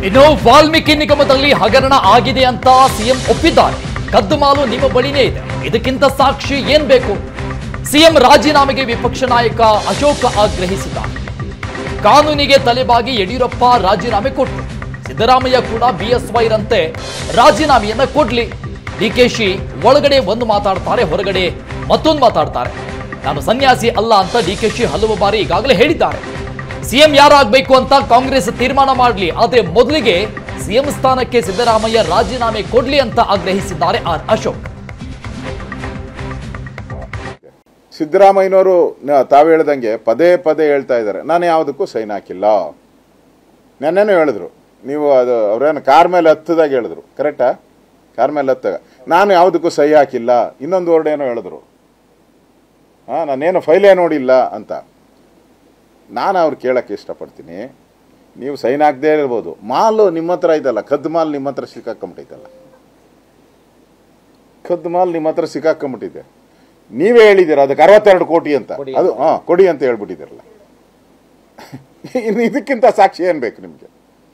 ಇನ್ನು ವಾಲ್ಮೀಕಿ ನಿಗಮದಲ್ಲಿ ಹಗರಣ ಆಗಿದೆ ಅಂತ ಸಿಎಂ ಒಪ್ಪಿದ್ದಾರೆ ಕದ್ದು ಮಾಲು ನಿಮ್ಮ ಬಳಿನೇ ಇದೆ ಇದಕ್ಕಿಂತ ಸಾಕ್ಷಿ ಏನ್ ಬೇಕು ಸಿಎಂ ರಾಜೀನಾಮೆಗೆ ವಿಪಕ್ಷ ನಾಯಕ ಅಶೋಕ್ ಆಗ್ರಹಿಸಿದ್ದಾರೆ ಕಾನೂನಿಗೆ ತಲೆಬಾಗಿ ಯಡಿಯೂರಪ್ಪ ರಾಜೀನಾಮೆ ಕೊಟ್ಟರು ಸಿದ್ದರಾಮಯ್ಯ ಕೂಡ ಬಿಎಸ್ವೈರಂತೆ ರಾಜೀನಾಮೆಯನ್ನ ಕೊಡ್ಲಿ ಡಿಕೆಶಿ ಒಳಗಡೆ ಒಂದು ಮಾತಾಡ್ತಾರೆ ಹೊರಗಡೆ ಮತ್ತೊಂದು ಮಾತಾಡ್ತಾರೆ ನಾನು ಸನ್ಯಾಸಿ ಅಲ್ಲ ಅಂತ ಡಿಕೆಶಿ ಹಲವು ಬಾರಿ ಈಗಾಗಲೇ ಹೇಳಿದ್ದಾರೆ ಸಿಎಂ ಯಾರಾಗಬೇಕು ಅಂತ ಕಾಂಗ್ರೆಸ್ ತೀರ್ಮಾನ ಮಾಡಲಿ ಆದ್ರೆ ಮೊದಲಿಗೆ ಸಿಎಂ ಸ್ಥಾನಕ್ಕೆ ಸಿದ್ದರಾಮಯ್ಯ ರಾಜೀನಾಮೆ ಕೊಡ್ಲಿ ಅಂತ ಆಗ್ರಹಿಸಿದ್ದಾರೆ ಆರ್ ಅಶೋಕ್ ಸಿದ್ದರಾಮಯ್ಯನವರು ನ- ತಾವು ಹೇಳ್ದಂಗೆ ಪದೇ ಪದೇ ಹೇಳ್ತಾ ಇದ್ದಾರೆ ನಾನು ಯಾವುದಕ್ಕೂ ಸೈನ್ ಹಾಕಿಲ್ಲ ನೆನ್ನೆನೂ ಹೇಳಿದ್ರು ನೀವು ಅದು ಅವ್ರೇನು ಕಾರ್ ಮೇಲೆ ಹತ್ತದಾಗ ಹೇಳಿದ್ರು ಕರೆಕ್ಟಾ ಕಾರ್ ಮೇಲೆ ಹತ್ತಾಗ ನಾನು ಯಾವುದಕ್ಕೂ ಸಹಿ ಹಾಕಿಲ್ಲ ಇನ್ನೊಂದು ವರ್ಡ್ ಏನೋ ಹೇಳಿದ್ರು ಹಾಂ ನಾನೇನು ಫೈಲೇ ನೋಡಿಲ್ಲ ಅಂತ ನಾನು ಅವ್ರು ಕೇಳೋಕ್ಕೆ ಇಷ್ಟಪಡ್ತೀನಿ ನೀವು ಸೈನ್ ಹಾಕದೇ ಇರ್ಬೋದು ಮಾಲು ನಿಮ್ಮ ಹತ್ರ ಇದಲ್ಲ ಕದ್ದು ಮಾಲ್ ನಿಮ್ಮ ಹತ್ರ ಸಿಕ್ಕಾಕೊಂಬಿಟ್ಟೈತಲ್ಲ ಕದ್ದು ಮಾಲ್ ನಿಮ್ಮ ಹತ್ರ ಸಿಕ್ಕಾಕೊಂಬಿಟ್ಟಿದೆ ನೀವೇ ಹೇಳಿದ್ದೀರ ಅದಕ್ಕೆ ಅರವತ್ತೆರಡು ಕೋಟಿ ಅಂತ ಅದು ಹಾಂ ಕೊಡಿ ಅಂತ ಹೇಳ್ಬಿಟ್ಟಿದ್ದೀರಲ್ಲ ಇನ್ನು ಇದಕ್ಕಿಂತ ಸಾಕ್ಷಿ ಏನು ಬೇಕು ನಿಮಗೆ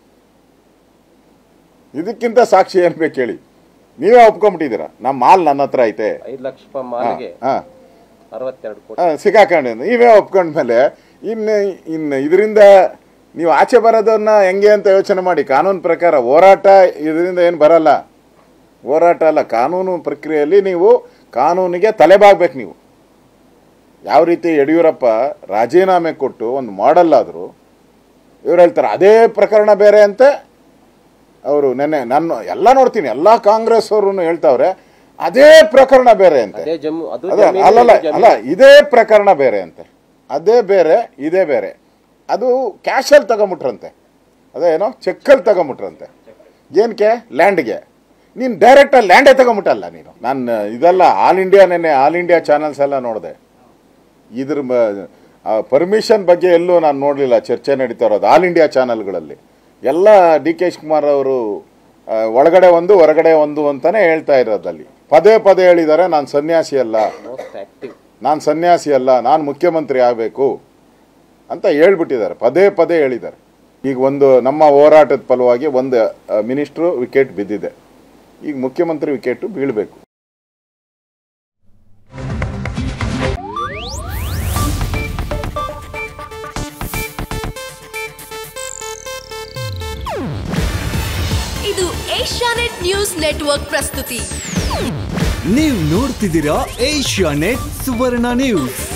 ಇದಕ್ಕಿಂತ ಸಾಕ್ಷಿ ಏನು ಬೇಕು ಹೇಳಿ ನೀವೇ ಒಪ್ಕೊಂಬಿಟ್ಟಿದ್ದೀರಾ ನಮ್ಮ ಮಾಲ್ ನನ್ನ ಹತ್ರ ಐತೆ ಐದು ಲಕ್ಷ ರೂಪಾಯಿ ಮಾಲಿಗೆ ಹಾಂ ಅರವತ್ತೆರಡು ಕೋಟಿ ಸಿಕ್ಕಾಕೊಂಡು ನೀವೇ ಒಪ್ಕೊಂಡ್ಮೇಲೆ ಇನ್ನು ಇನ್ನು ಇದರಿಂದ ನೀವು ಆಚೆ ಬರೋದನ್ನ ಹೆಂಗೆ ಅಂತ ಯೋಚನೆ ಮಾಡಿ ಕಾನೂನು ಪ್ರಕಾರ ಹೋರಾಟ ಇದರಿಂದ ಏನು ಬರಲ್ಲ ಹೋರಾಟ ಅಲ್ಲ ಕಾನೂನು ಪ್ರಕ್ರಿಯೆಯಲ್ಲಿ ನೀವು ಕಾನೂನಿಗೆ ತಲೆಬಾಗ್ಬೇಕು ನೀವು ಯಾವ ರೀತಿ ಯಡಿಯೂರಪ್ಪ ರಾಜೀನಾಮೆ ಕೊಟ್ಟು ಒಂದು ಮಾಡಲ್ ಆದರು ಇವ್ರು ಹೇಳ್ತಾರೆ ಅದೇ ಪ್ರಕರಣ ಬೇರೆ ಅಂತೆ ಅವರು ನೆನ್ನೆ ನಾನು ಎಲ್ಲ ನೋಡ್ತೀನಿ ಎಲ್ಲ ಕಾಂಗ್ರೆಸ್ ಅವರು ಹೇಳ್ತಾವ್ರೆ ಅದೇ ಪ್ರಕರಣ ಬೇರೆ ಅಂತೆ ಅದೇ ಜಮ್ಮು ಅದು ಅದೇ ಜಮೀನು, ಅಲ್ಲಲ್ಲ ಇದು ಜಮೀನು. ಅಲ್ಲ ಇದೇ ಪ್ರಕರಣ ಬೇರೆ ಅಂತೆ ಅದೇ ಬೇರೆ ಇದೇ ಬೇರೆ ಅದು ಕ್ಯಾಶಲ್ಲಿ ತಗೊಂಬಿಟ್ರಂತೆ ಅದೇ ಏನೋ ಚೆಕ್ಕಲ್ಲಿ ತಗೊಂಬಿಟ್ರಂತೆ ಏನಕ್ಕೆ ಲ್ಯಾಂಡ್ಗೆ ನೀನು ಡೈರೆಕ್ಟಾಗಿ ಲ್ಯಾಂಡೇ ತಗೊಂಬಿಟ್ಟಲ್ಲ ನೀನು ನಾನು ಇದೆಲ್ಲ ಆಲ್ ಇಂಡಿಯಾ ನೆನ್ನೆ ಆಲ್ ಇಂಡಿಯಾ ಚಾನಲ್ಸ್ ಎಲ್ಲ ನೋಡಿದೆ ಇದ್ರ ಪರ್ಮಿಷನ್ ಬಗ್ಗೆ ಎಲ್ಲೂ ನಾನು ನೋಡಲಿಲ್ಲ ಚರ್ಚೆ ನಡೀತಾ ಇರೋದು ಆಲ್ ಇಂಡಿಯಾ ಚಾನಲ್ಗಳಲ್ಲಿ ಎಲ್ಲ ಡಿ ಕೆ ಶಿವಕುಮಾರ್ ಅವರು ಆ, ಒಳಗಡೆ ಒಂದು ಹೊರಗಡೆ ಒಂದು ಅಂತಾನೆ ಹೇಳ್ತಾ ಇರೋದಲ್ಲಿ ಪದೇ ಪದೇ ಹೇಳಿದ್ದಾರೆ ನಾನು ಸನ್ಯಾಸಿ ಅಲ್ಲ ಮೋಸ್ಟ್ ಆಕ್ಟಿವ್ ನಾನು ಸನ್ಯಾಸಿ ಅಲ್ಲ ನಾನು ಮುಖ್ಯಮಂತ್ರಿ ಆಗಬೇಕು ಅಂತ ಹೇಳ್ಬಿಟ್ಟಿದ್ದಾರೆ ಪದೇ ಪದೇ ಹೇಳಿದ್ದಾರೆ ಈಗ ಒಂದು ನಮ್ಮ ಹೋರಾಟದ ಫಲವಾಗಿ ಒಂದು ಮಿನಿಸ್ಟ್ರು ವಿಕೆಟ್ ಬಿದ್ದಿದೆ ಈಗ ಮುಖ್ಯಮಂತ್ರಿ ವಿಕೆಟ್ ಬೀಳಬೇಕು ಇದು ಏಷ್ಯಾನೆಟ್ ನ್ಯೂಸ್ ನೆಟ್ವರ್ಕ್ ಪ್ರಸ್ತುತಿ ನೀವು ನೋಡ್ತಿದ್ದೀರಾ ಏಷ್ಯಾ ನೆಟ್ ಸುವರ್ಣ ನ್ಯೂಸ್